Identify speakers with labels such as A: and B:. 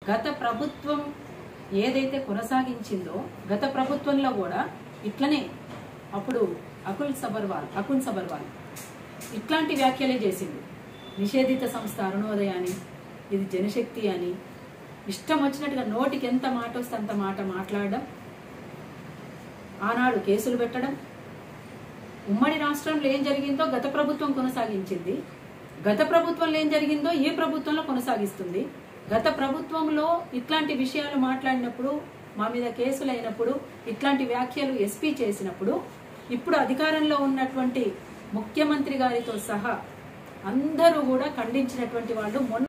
A: గత ప్రభుత్వం ఏదైతే కొనసాగించిందో గత ప్రభుత్వంలో కూడా ఇట్లనే అప్పుడు అకుల్ సబర్వాల్ అకుల్ సబర్వాల్ ఇట్లాంటి వ్యాఖ్యలే చేసిండు నిషేధిత సంస్థ అరుణోదయ అని ఇది జనశక్తి అని ఇష్టం వచ్చినట్టుగా నోటికి ఎంత మాట వస్తే అంత మాట మాట్లాడడం ఆనాడు కేసులు పెట్టడం ఉమ్మడి రాష్ట్రంలో ఏం జరిగిందో గత ప్రభుత్వం కొనసాగించింది గత ప్రభుత్వంలో ఏం జరిగిందో ఈ ప్రభుత్వంలో కొనసాగిస్తుంది గత ప్రభుత్వంలో ఇట్లాంటి విషయాలు మాట్లాడినప్పుడు మా మీద కేసులు అయినప్పుడు ఇట్లాంటి వ్యాఖ్యలు ఎస్పీ చేసినప్పుడు ఇప్పుడు అధికారంలో ఉన్నటువంటి ముఖ్యమంత్రి గారితో సహా అందరూ కూడా ఖండించినటువంటి వాళ్ళు మొన్న